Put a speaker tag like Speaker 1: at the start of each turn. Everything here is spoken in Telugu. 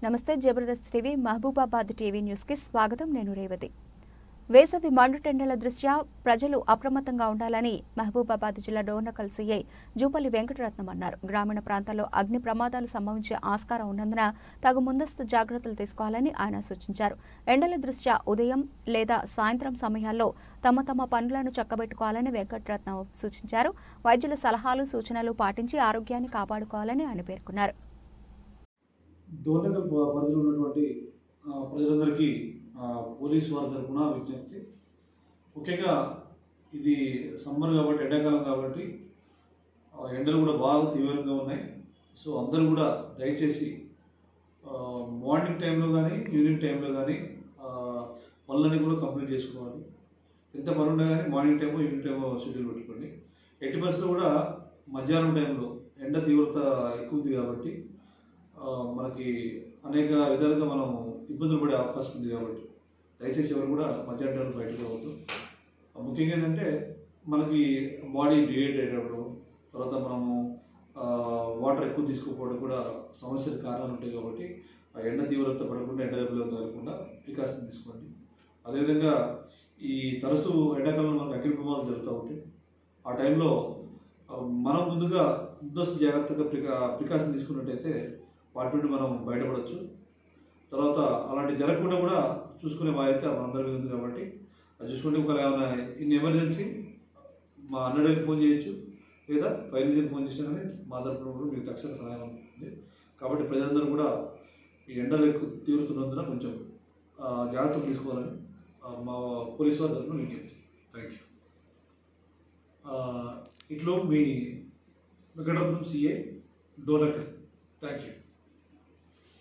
Speaker 1: నమస్తే Jabardast TV Mahabubabad TV news కి స్వాగతం నేను రేవతి వేసవి మండుటెండల దృష్ట్యా ప్రజలు అప్రమత్తంగా ఉండాలని మహబూబాబాద్ జిల్లా డోర్నకల్ సీఐ జూపల్లి వెంకటరత్నం అన్నారు గ్రామీణ ప్రాంతాల్లో అగ్ని ప్రమాదాలు సంభవించే ఆస్కారం ఉన్నందున తగు ముందస్తు జాగ్రత్తలు తీసుకోవాలని ఆయన సూచించారు ఎండల దృష్ట్యా ఉదయం లేదా సాయంత్రం సమయాల్లో తమ తమ పనులను చక్కబెట్టుకోవాలని వెంకటరత్నం సూచించారు వైద్యుల సలహాలు సూచనలు పాటించి ఆరోగ్యాన్ని కాపాడుకోవాలని ఆయన పేర్కొన్నారు
Speaker 2: దోర్నకల్ ప- పరిధిలో ఉన్నటువంటి ఆ, ప్రజలందరికీ ఆ, పోలీసు వారి తరఫున విజ్ఞప్తి ముఖ్యంగా ఇది సమ్మర్ కాబట్టి ఎండాకాలం కాబట్టి ఆ, ఎండలు కూడా బాగా తీవ్రంగా ఉన్నాయి సో అందరూ కూడా దయచేసి ఆ, మార్నింగ్ టైంలో కానీ ఈవినింగ్ టైంలో కానీ ఆ, పనులన్నీ కూడా కంప్లీట్ చేసుకోవాలి ఎంత పని ఉన్నా కానీ మార్నింగ్ టైమో ఈవినింగ్ టైమో షెడ్యూల్ పెట్టుకోండి ఎట్టి బస్సులో కూడా మధ్యాహ్నం టైంలో ఎండ తీవ్రత ఎక్కువ ఉంది కాబట్టి ఆ, మనకి అనేక విధాలుగా మనం ఇబ్బందులు పడే అవకాశం ఉంది కాబట్టి దయచేసి ఎవరు కూడా మధ్యాహ్నం టైంలో బయటకు రావద్దు ఆ, ముఖ్యంగా ఏంటంటే మనకి బాడీ డిహైడ్రేట్ అవ్వడం తర్వాత మనము ఆ, వాటర్ ఎక్కువ తీసుకోకపోవడం కూడా సమస్యలు కారణాలు ఉంటాయి కాబట్టి ఆ ఎండ తీవ్రత పడకుండా ఎండ దెబ్బలు తగలకుండా ప్రికాషన్ తీసుకోండి అదేవిధంగా ఈ తరచూ ఎండాకాలంలో మనకు అగ్ని ప్రమాదాలు జరుగుతూ ఉంటాయి ఆ టైంలో ఆ, మనం ముందుగా ముందస్తు జాగ్రత్తగా ప్రికా ప్రికాషన్ తీసుకున్నట్టయితే వాటి నుండి మనం బయటపడవచ్చు తర్వాత అలాంటి జరగకుండా కూడా చూసుకునే బాధ్యత మనందరి మీద ఉంది కాబట్టి అది చూసుకుంటే ఒకవేళ ఏమైనా ఇన్ ఎమర్జెన్సీ మా అన్నడికి ఫోన్ చేయొచ్చు లేదా ఫైవ్ ఇంజిన్ ఫోన్ చేసినా కానీ మా తరపున కూడా మీకు తక్షణ సహాయం ఉంటుంది కాబట్టి ప్రజలందరూ కూడా ఈ ఎండలు ఎక్కువ తీరుతున్నందున కొంచెం ఆ, జాగ్రత్తలు తీసుకోవాలని ఆ, మా పోలీస్ వారి తరఫున విజ్ఞప్తి థ్యాంక్ యూ ఇట్లో మీ వెంకటరత్నం సిఏ డోలక్ థ్యాంక్ యూ